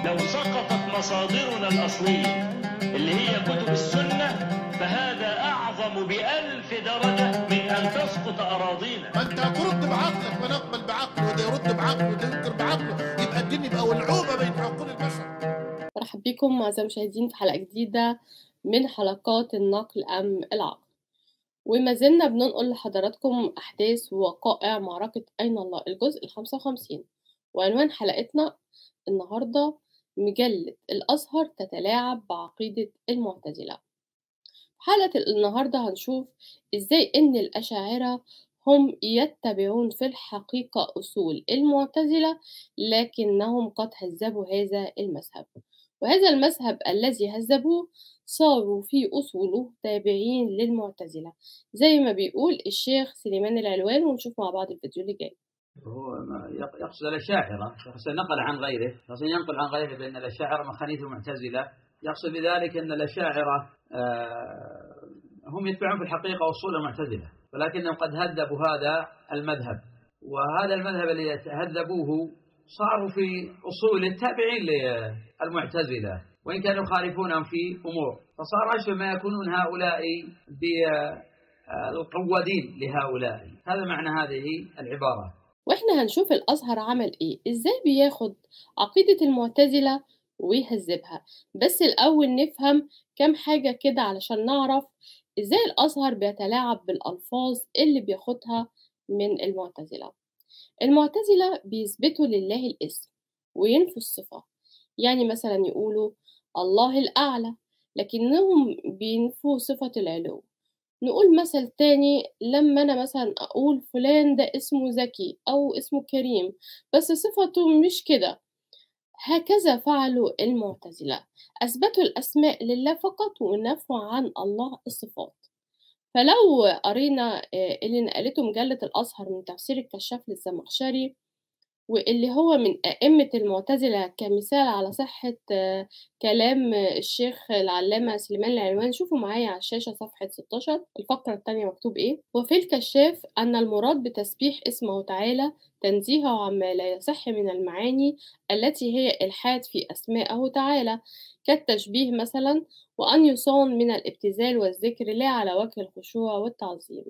لو سقطت مصادرنا الأصلية اللي هي كتب السنة فهذا أعظم بألف درجة من أن تسقط أراضينا ما انت هترد بعقلك ما نقبل بعقله وده يرد بعقله وده ينكر بعقله يبقى الدين يبقى ولعوبه بين عقول البشر مرحب بكم أعزائي المشاهدين في حلقة جديدة من حلقات النقل أم العقل وما زلنا بننقل لحضراتكم أحداث ووقائع معركة أين الله الجزء الخمسة وخمسين وعنوان حلقتنا النهاردة مجلة الأزهر تتلاعب بعقيدة المعتزلة في حلقة النهاردة هنشوف إزاي إن الأشاعرة هم يتبعون في الحقيقة أصول المعتزلة لكنهم قد هذبوا هذا المذهب وهذا المذهب الذي هذبوه صاروا في أصوله تابعين للمعتزلة زي ما بيقول الشيخ سليمان العلوان ونشوف مع بعض الفيديو اللي جاي هو يقصد الأشاعرة يقصد نقل عن غيره يقصد ينقل عن غيره بأن الأشاعرة مخانيث المعتزلة يقصد بذلك أن الأشاعرة هم يتبعون في الحقيقة أصول المعتزلة ولكنهم قد هذبوا هذا المذهب وهذا المذهب الذي هذبوه صاروا في أصول التابعين للمعتزلة وإن كانوا يخالفونهم في أمور فصار أشبه ما يكونون هؤلاء بالقوادين لهؤلاء هذا معنى هذه العبارة واحنا هنشوف الأزهر عمل ايه ازاي بياخد عقيدة المعتزلة ويهذبها بس الأول نفهم كم حاجة كده علشان نعرف ازاي الأزهر بيتلاعب بالألفاظ اللي بياخدها من المعتزلة المعتزلة بيثبتوا لله الاسم وينفوا الصفة يعني مثلا يقولوا الله الأعلى لكنهم بينفوا صفة العلو نقول مثل تاني لما أنا مثلا أقول فلان ده اسمه ذكي أو اسمه كريم بس صفته مش كده هكذا فعلوا المعتزلة أثبتوا الأسماء لله فقط ونفوا عن الله الصفات فلو قرينا اللي نقلته مجلة الأزهر من تفسير الكشاف للزمخشري واللي هو من أئمة المعتزلة كمثال على صحة كلام الشيخ العلامة سليمان العلوان شوفوا معايا على الشاشة صفحة 16 الفقرة الثانية مكتوب إيه وفي الكشاف أن المراد بتسبيح اسمه تعالى تنزيهه عما لا يصح من المعاني التي هي إلحاد في أسمائه تعالى كالتشبيه مثلا وأن يصان من الابتذال والذكر لا على وجه الخشوع والتعظيم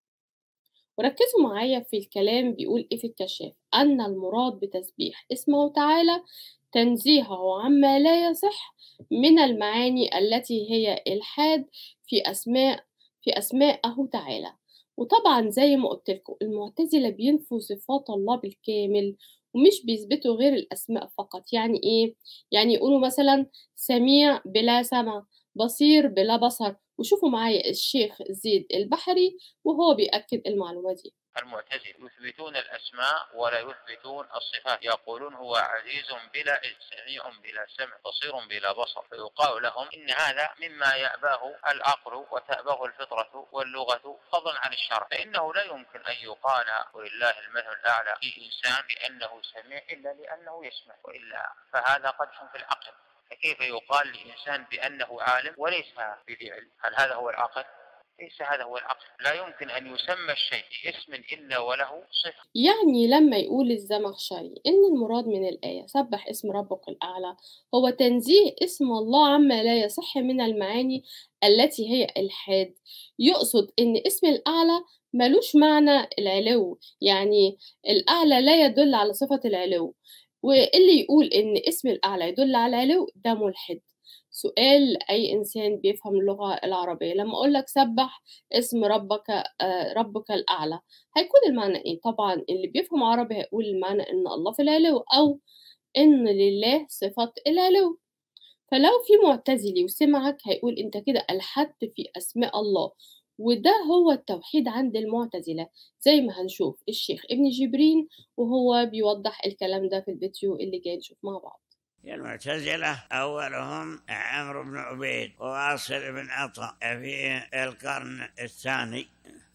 وركزوا معايا في الكلام بيقول ايه في الكشاف أن المراد بتسبيح اسمه تعالى تنزيهه عما لا يصح من المعاني التي هي إلحاد في أسماء في أسماءه تعالى وطبعا زي ما قلت لكم المعتزلة بينفوا صفات الله بالكامل ومش بيثبتوا غير الأسماء فقط يعني إيه؟ يعني يقولوا مثلا سميع بلا سمع بصير بلا بصر وشوفوا معايا الشيخ زيد البحري وهو بيأكد المعلومة دي المعتزلة يثبتون الأسماء ولا يثبتون الصفات يقولون هو عزيز بلا سميع بلا سمع بصير بلا بصر فيقال لهم إن هذا مما يأباه العقل وتأباه الفطرة واللغة فضلا عن الشرع فإنه لا يمكن أن يقال ولله المثل الأعلى في إنسان بأنه سميع إلا لأنه يسمع وإلا فهذا قدح في العقل فكيف يقال لإنسان بأنه عالم وليس بذي علم هل هذا هو العقل؟ ليس هذا هو العقل لا يمكن أن يسمى الشيء باسم إلا وله صفة يعني لما يقول الزمخشري إن المراد من الآية سبح اسم ربك الأعلى هو تنزيه اسم الله عما لا يصح من المعاني التي هي الحاد يقصد إن اسم الأعلى ملوش معنى العلو يعني الأعلى لا يدل على صفة العلو واللي يقول إن اسم الأعلى يدل على العلو ده ملحد سؤال أي إنسان بيفهم اللغة العربية لما أقول لك سبح اسم ربك ربك الأعلى هيكون المعنى إيه؟ طبعا اللي بيفهم عربي هيقول المعنى إن الله في العلو أو إن لله صفة العلو فلو في معتزلي وسمعك هيقول أنت كده ألحدت في أسماء الله وده هو التوحيد عند المعتزلة زي ما هنشوف الشيخ ابن جبرين وهو بيوضح الكلام ده في الفيديو اللي جاي نشوف مع بعض المعتزلة أولهم عمرو بن عبيد وواصل بن عطاء في القرن الثاني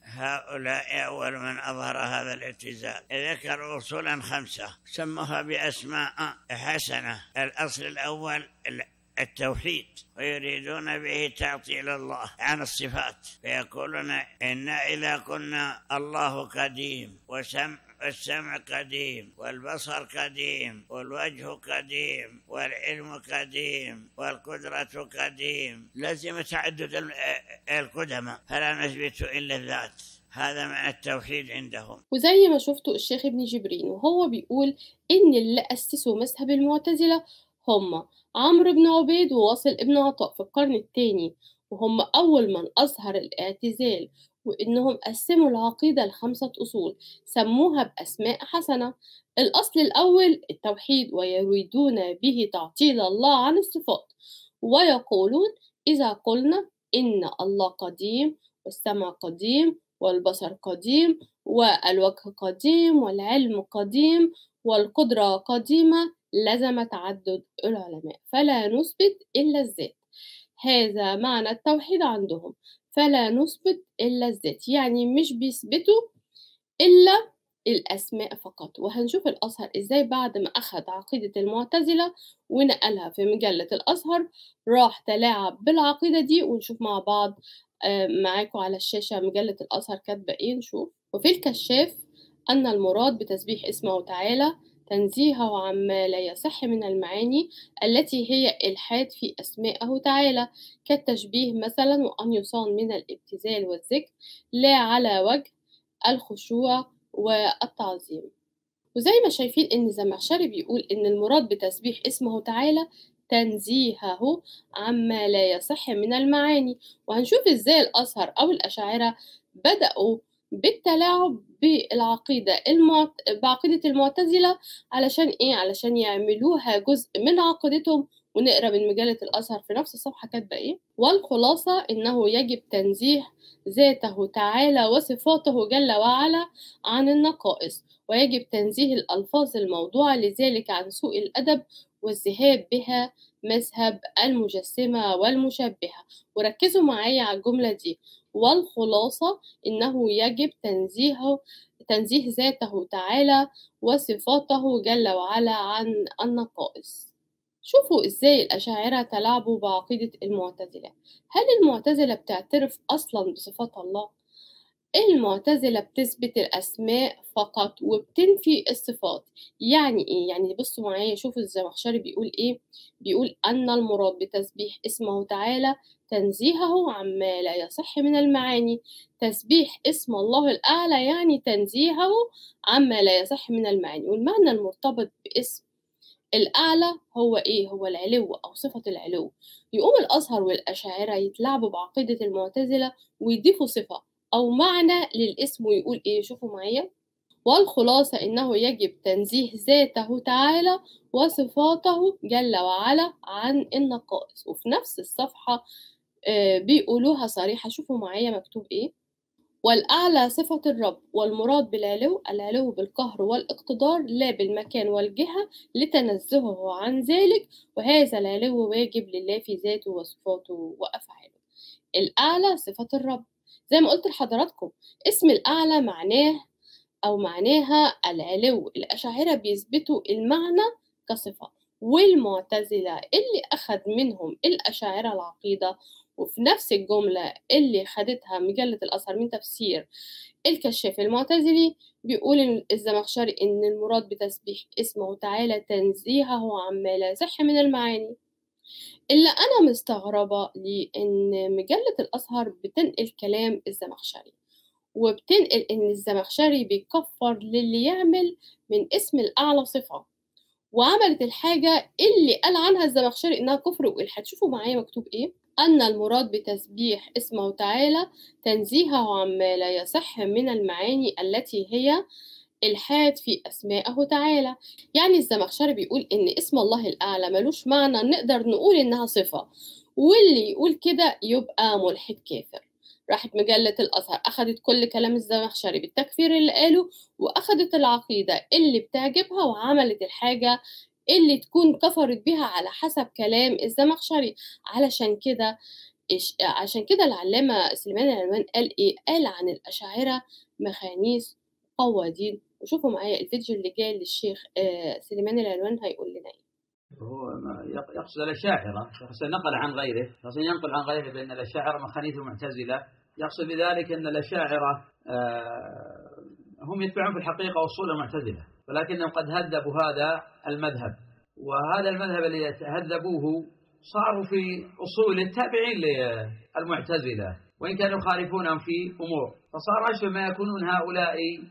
هؤلاء أول من أظهر هذا الاعتزال ذكروا أصولا خمسة سموها بأسماء حسنة الأصل الأول التوحيد ويريدون به تعطيل الله عن الصفات فيقولون إنا إذا كنا الله قديم وسمع السمع قديم والبصر قديم والوجه قديم والعلم قديم والقدرة قديم لازم تعدد القدماء فلا نثبت إلا الذات هذا معنى التوحيد عندهم وزي ما شفتوا الشيخ ابن جبرين وهو بيقول إن اللي أسسوا مذهب المعتزلة هم عمرو بن عبيد وواصل ابن عطاء في القرن الثاني وهم أول من أظهر الاعتزال وإنهم قسموا العقيدة لخمسة أصول سموها بأسماء حسنة الأصل الأول التوحيد ويريدون به تعطيل الله عن الصفات ويقولون إذا قلنا إن الله قديم والسمع قديم والبصر قديم والوجه قديم والعلم قديم والقدرة قديمة لزم تعدد العلماء فلا نثبت إلا الذات هذا معنى التوحيد عندهم فلا نثبت إلا الذات يعني مش بيثبتوا إلا الأسماء فقط وهنشوف الأزهر إزاي بعد ما أخذ عقيدة المعتزلة ونقلها في مجلة الأزهر راح تلاعب بالعقيدة دي ونشوف مع بعض معاكم على الشاشة مجلة الأزهر كاتبة إيه نشوف وفي الكشاف أن المراد بتسبيح اسمه تعالى تنزيهه عما لا يصح من المعاني التي هي إلحاد في أسمائه تعالى كالتشبيه مثلا وأن يصان من الابتذال والذكر لا على وجه الخشوع والتعظيم وزي ما شايفين إن زمخشري بيقول إن المراد بتسبيح اسمه تعالى تنزيهه عما لا يصح من المعاني وهنشوف ازاي الأزهر أو الأشاعرة بدأوا بالتلاعب بالعقيدة المعت... بعقيدة المعتزلة علشان إيه؟ علشان يعملوها جزء من عقيدتهم ونقرا من مجلة الأزهر في نفس الصفحة كاتبة إيه؟ والخلاصة إنه يجب تنزيه ذاته تعالى وصفاته جل وعلا عن النقائص ويجب تنزيه الألفاظ الموضوعة لذلك عن سوء الأدب والذهاب بها مذهب المجسمة والمشبهة وركزوا معايا على الجملة دي والخلاصة إنه يجب تنزيهه تنزيه ذاته تعالى وصفاته جل وعلا عن النقائص شوفوا إزاي الأشاعرة تلاعبوا بعقيدة المعتزلة هل المعتزلة بتعترف أصلا بصفات الله؟ المعتزلة بتثبت الأسماء فقط وبتنفي الصفات يعني إيه؟ يعني بصوا معايا شوفوا الزمخشري بيقول إيه بيقول أن المراد بتسبيح اسمه تعالى تنزيهه عما لا يصح من المعاني تسبيح اسم الله الأعلى يعني تنزيهه عما لا يصح من المعاني والمعنى المرتبط باسم الأعلى هو إيه؟ هو العلو أو صفة العلو يقوم الأزهر والأشاعرة يتلاعبوا بعقيدة المعتزلة ويضيفوا صفة أو معنى للاسم ويقول إيه شوفوا معايا والخلاصة إنه يجب تنزيه ذاته تعالى وصفاته جل وعلا عن النقائص وفي نفس الصفحة بيقولوها صريحة شوفوا معايا مكتوب إيه والأعلى صفة الرب والمراد بالعلو العلو بالقهر والاقتدار لا بالمكان والجهة لتنزهه عن ذلك وهذا العلو واجب لله في ذاته وصفاته وأفعاله الأعلى صفة الرب زي ما قلت لحضراتكم اسم الأعلى معناه أو معناها العلو الأشاعرة بيثبتوا المعنى كصفة والمعتزلة اللي أخذ منهم الأشاعرة العقيدة وفي نفس الجملة اللي خدتها مجلة الأزهر من تفسير الكشاف المعتزلي بيقول الزمخشري إن المراد بتسبيح اسمه تعالى تنزيهه عما لا يصح من المعاني إلا أنا مستغربة لأن مجلة الأزهر بتنقل كلام الزمخشري وبتنقل إن الزمخشري بيكفر للي يعمل من اسم الأعلى صفة وعملت الحاجة اللي قال عنها الزمخشري إنها كفر وإلحاد شوفوا معايا مكتوب إيه أن المراد بتسبيح اسمه تعالى تنزيهه عما لا يصح من المعاني التي هي الحاد في أسمائه تعالى يعني الزمخشري بيقول إن اسم الله الأعلى ملوش معنى نقدر نقول إنها صفة واللي يقول كده يبقى ملحد كافر راحت مجلة الأزهر أخدت كل كلام الزمخشري بالتكفير اللي قاله وأخدت العقيدة اللي بتعجبها وعملت الحاجة اللي تكون كفرت بيها على حسب كلام الزمخشري علشان كده عشان كده العلامة سليمان العلوان قال إيه؟ قال عن الأشاعرة مخانيس قوادين وشوفوا معايا الفيديو اللي جاي للشيخ سليمان العلوان هيقول لنا ايه هو يقصد الأشاعرة يقصد نقل عن غيره يقصد ينقل عن غيره بأن الأشاعرة مخانيث معتزلة يقصد بذلك أن الأشاعرة هم يتبعون في الحقيقة أصول المعتزلة ولكنهم قد هذبوا هذا المذهب وهذا المذهب اللي هذبوه صاروا في أصول التابعين للمعتزلة وإن كانوا يخالفونهم في أمور فصار أشبه ما يكونون هؤلاء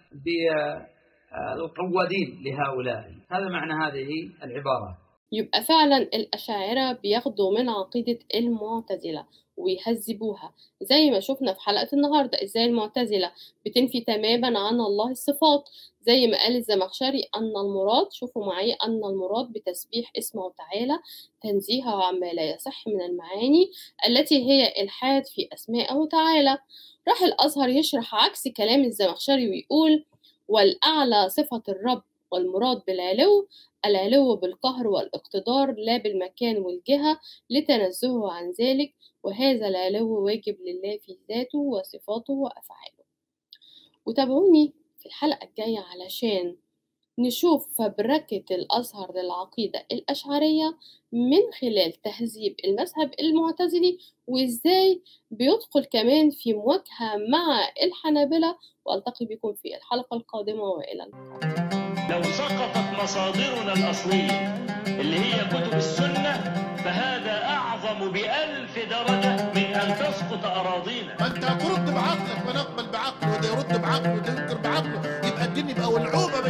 بالقوادين لهؤلاء هذا معنى هذه العبارة يبقى فعلا الأشاعرة بياخدوا من عقيدة المعتزلة ويهذبوها زي ما شفنا في حلقة النهاردة ازاي المعتزلة بتنفي تماما عن الله الصفات زي ما قال الزمخشري أن المراد شوفوا معايا أن المراد بتسبيح اسمه تعالى تنزيهه عما لا يصح من المعاني التي هي إلحاد في أسمائه تعالى راح الأزهر يشرح عكس كلام الزمخشري ويقول والأعلى صفة الرب والمراد بالعلو العلو بالقهر والاقتدار لا بالمكان والجهة لتنزهه عن ذلك وهذا العلو واجب لله في ذاته وصفاته وأفعاله وتابعوني في الحلقة الجاية علشان نشوف فبركة الأزهر للعقيدة الأشعرية من خلال تهذيب المذهب المعتزلي وإزاي بيدخل كمان في مواجهة مع الحنابلة وألتقي بكم في الحلقة القادمة وإلى اللقاء لو سقطت مصادرنا الأصلية اللي هي كتب السنة فهذا أعظم بألف درجة من أن تسقط أراضينا ما انت ترد بعقلك ونقبل بعقله وده يرد بعقله وده ينكر بعقله يبقى الدين يبقى ولعوبه